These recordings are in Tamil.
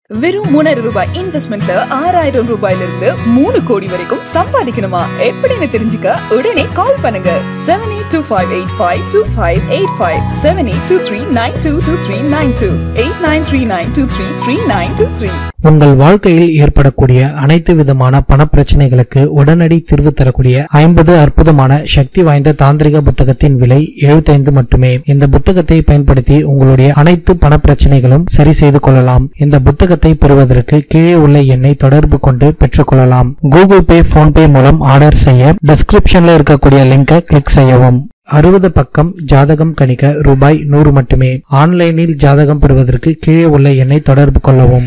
வெறும் மூணாயிரம் ரூபாய் இன்வெஸ்ட்மெண்ட்ல ஆறாயிரம் ரூபாயிலிருந்து மூணு கோடி வரைக்கும் சம்பாதிக்கணுமா எப்படின்னு தெரிஞ்சுக்க உடனே கால் பண்ணுங்க seven eight two five eight five two five eight five seven eight two three nine two two three nine two eight nine three nine two three three nine two three உங்கள் வாழ்க்கையில் ஏற்படக்கூடிய அனைத்து விதமான பணப்பிரச்சனைகளுக்கு உடனடி தீர்வு தரக்கூடிய ஐம்பது அற்புதமான சக்தி வாய்ந்த தாந்திரிக புத்தகத்தின் விலை 75 மட்டுமே இந்த புத்தகத்தை பயன்படுத்தி உங்களுடைய அனைத்து பணப்பிரச்சனைகளும் சரி செய்து கொள்ளலாம் இந்த புத்தகத்தை பெறுவதற்கு கீழே உள்ள எண்ணை தொடர்பு கொண்டு பெற்றுக்கொள்ளலாம் கூகுள் பே போன்பே மூலம் ஆர்டர் செய்ய டிஸ்கிரிப்ஷன்ல இருக்கக்கூடிய லிங்கை கிளிக் செய்யவும் அறுபது பக்கம் ஜாதகம் கணிக்க ரூபாய் நூறு மட்டுமே ஆன்லைனில் ஜாதகம் பெறுவதற்கு கீழே உள்ள எண்ணை தொடர்பு கொள்ளவும்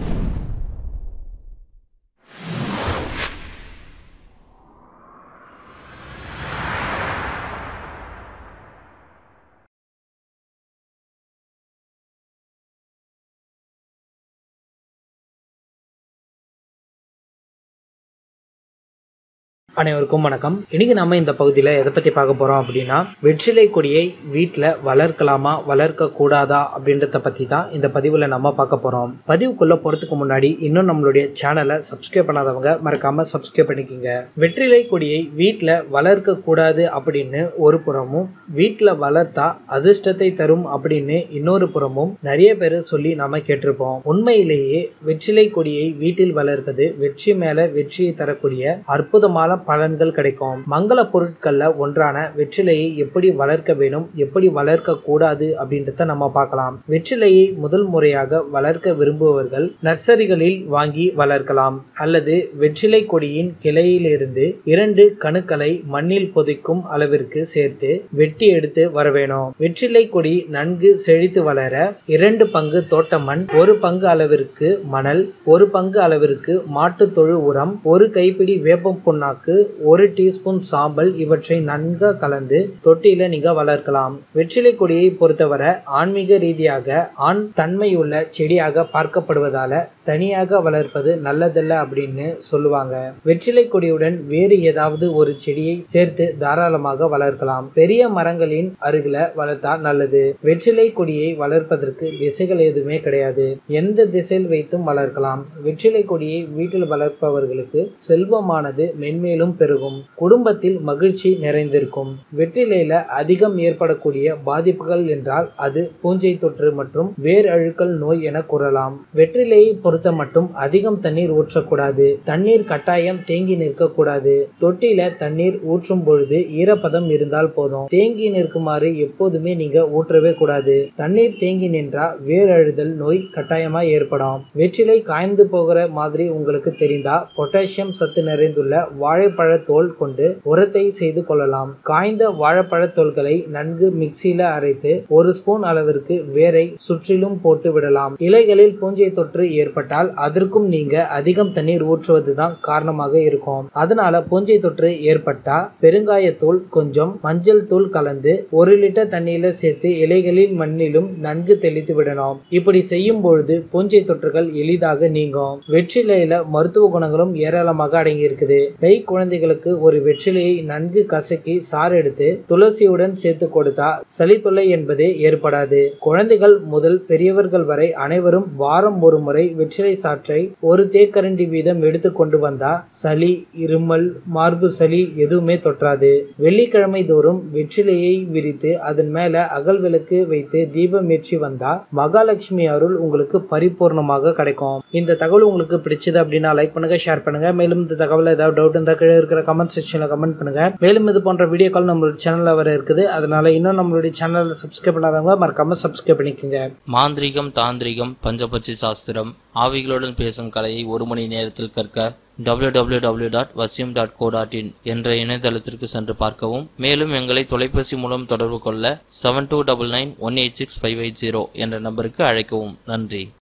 அனைவருக்கும் வணக்கம் இன்னைக்கு நம்ம இந்த பகுதியில் எதை பற்றி பார்க்க போகிறோம் அப்படின்னா வெற்றிலை கொடியை வீட்டில் வளர்க்கலாமா வளர்க்க கூடாதா அப்படின்றத பற்றி தான் இந்த பதிவில் நம்ம பார்க்க போகிறோம் பதிவுக்குள்ளே போகிறதுக்கு முன்னாடி இன்னும் நம்மளுடைய சேனலை சப்ஸ்கிரைப் பண்ணாதவங்க மறக்காமல் சப்ஸ்கிரைப் பண்ணிக்கோங்க வெற்றிலை கொடியை வீட்டில் வளர்க்க கூடாது அப்படின்னு ஒரு புறமும் வீட்டில் வளர்த்தா அதிர்ஷ்டத்தை தரும் அப்படின்னு இன்னொரு புறமும் நிறைய பேர் சொல்லி நாம கேட்டிருப்போம் உண்மையிலேயே வெற்றிலை கொடியை வீட்டில் வளர்ப்பது வெற்றி மேல வெற்றியை தரக்கூடிய அற்புதமான பலன்கள் கிடைக்கும் மங்கள பொருட்கள்ல ஒன்றான வெற்றிலையை எப்படி வளர்க்க வேணும் எப்படி வளர்க்க கூடாது அப்படின்றத நம்ம பார்க்கலாம் வெற்றிலையை முதல் முறையாக வளர்க்க விரும்புபவர்கள் நர்சரிகளில் வாங்கி வளர்க்கலாம் அல்லது வெற்றிலை கொடியின் கிளையிலிருந்து இரண்டு கணுக்களை மண்ணில் புதைக்கும் அளவிற்கு சேர்த்து வெட்டி எடுத்து வர வேணும் வெற்றிலை கொடி நன்கு செழித்து வளர இரண்டு பங்கு தோட்ட மண் ஒரு பங்கு அளவிற்கு மணல் ஒரு பங்கு அளவிற்கு மாட்டுத் தொழு உரம் ஒரு கைப்பிடி வேப்பம் புண்ணாக்கு ஒரு டீஸ்பூன் சாம்பல் இவற்றை நன்கு கலந்து தொட்டியில நீங்க வளர்க்கலாம் வெற்றிலை கொடியை பொறுத்தவரை ஆன்மீக ரீதியாக ஆண் தன்மையுள்ள செடியாக பார்க்கப்படுவதால தனியாக வளர்ப்பது நல்லதல்ல அப்படின்னு சொல்லுவாங்க வெற்றிலை கொடியுடன் வேறு ஏதாவது ஒரு செடியை சேர்த்து தாராளமாக வளர்க்கலாம் பெரிய மரங்களின் அருகில வளர்த்தா நல்லது வெற்றிலை கொடியை வளர்ப்பதற்கு திசைகள் எதுவுமே கிடையாது எந்த திசையில் வைத்தும் வளர்க்கலாம் வெற்றிலை கொடியை வீட்டில் வளர்ப்பவர்களுக்கு செல்வமானது மென்மேலும் பெருகும் குடும்பத்தில் மகிழ்ச்சி நிறைந்திருக்கும் வெற்றிலையில அதிகம் ஏற்படக்கூடிய பாதிப்புகள் என்றால் அது பூஞ்சை தொற்று மற்றும் வேர் அழுக்கல் நோய் என கூறலாம் வெற்றிலையை பொறுத்த மட்டும் அதிகம் தண்ணீர் ஊற்றக்கூடாது தண்ணீர் கட்டாயம் தேங்கி நிற்கக்கூடாது தொட்டியில தண்ணீர் ஊற்றும் பொழுது ஈரப்பதம் இருந்தால் போதும் தேங்கி நிற்குமாறு எப்போதுமே நீங்க ஊற்றவே கூடாது தண்ணீர் தேங்கி நின்றா வேர் அழுதல் நோய் கட்டாயமா ஏற்படும் வெற்றிலை காய்ந்து போகிற மாதிரி உங்களுக்கு தெரிந்தா பொட்டாசியம் சத்து நிறைந்துள்ள வாழைப்பழ தோல் கொண்டு உரத்தை செய்து கொள்ளலாம் காய்ந்த வாழைப்பழ தோல்களை நன்கு மிக்சியில அரைத்து ஒரு ஸ்பூன் அளவிற்கு வேரை சுற்றிலும் போட்டு விடலாம் இலைகளில் பூஞ்சை தொற்று ஏற்பட்டால் அதற்கும் நீங்க அதிகம் தண்ணீர் ஊற்றுவதுதான் காரணமாக இருக்கும் அதனால பூஞ்சை தொற்று ஏற்பட்டா பெருங்காயத்தூள் கொஞ்சம் மஞ்சள் தூள் கலந்து ஒரு லிட்டர் தண்ணீர்ல சேர்த்து இலைகளில் மண்ணிலும் நன்கு தெளித்து விடணும் இப்படி செய்யும் பொழுது பூஞ்சை தொற்றுகள் எளிதாக நீங்கும் வெற்றிலையில மருத்துவ குணங்களும் ஏராளமாக அடங்கி இருக்குது கை குழந்தைகளுக்கு ஒரு வெற்றிலையை நன்கு கசக்கி சாறு எடுத்து துளசியுடன் சேர்த்து கொடுத்தா சளி தொல்லை என்பதே ஏற்படாது குழந்தைகள் முதல் பெரியவர்கள் வரை அனைவரும் வாரம் ஒரு முறை வெற்றிலை சாற்றை ஒரு தேக்கரண்டி வீதம் எடுத்து கொண்டு வந்தா சளி இருமல் மார்பு சளி எதுவுமே தொற்றாது வெள்ளிக்கிழமை தோறும் வெற்றிலையை விரித்து அதன் மேல அகல் விளக்கு வைத்து தீபம் ஏற்றி வந்தா மகாலட்சுமி அருள் உங்களுக்கு பரிபூர்ணமாக கிடைக்கும் இந்த தகவல் உங்களுக்கு பிடிச்சது அப்படின்னா லைக் பண்ணுங்க ஷேர் பண்ணுங்க மேலும் இந்த தகவல் ஏதாவது டவுட் இருந்தால் கீழே இருக்கிற கமெண்ட் செக்ஷன்ல கமெண்ட் பண்ணுங்க மேலும் இது போன்ற வீடியோக்கள் நம்மளுடைய சேனல்ல வர இருக்குது அதனால இன்னும் நம்மளுடைய சேனலை சப்ஸ்கிரைப் பண்ணாதவங்க மறக்காம சப்ஸ்கிரைப் பண்ணிக்கோங்க மாந்திரிகம் தாந்திரிகம் பஞ்சபட்சி சாஸ்திரம் ஆவிகளுடன் பேசும் கலையை ஒரு மணி நேரத்தில் கற்க www.vasyum.co.in dot dot co dot in என்ற இணையதளத்திற்கு சென்று பார்க்கவும் மேலும் எங்களை தொலைபேசி மூலம் தொடர்பு கொள்ள seven two double nine one eight six five eight zero என்ற நம்பருக்கு அழைக்கவும் நன்றி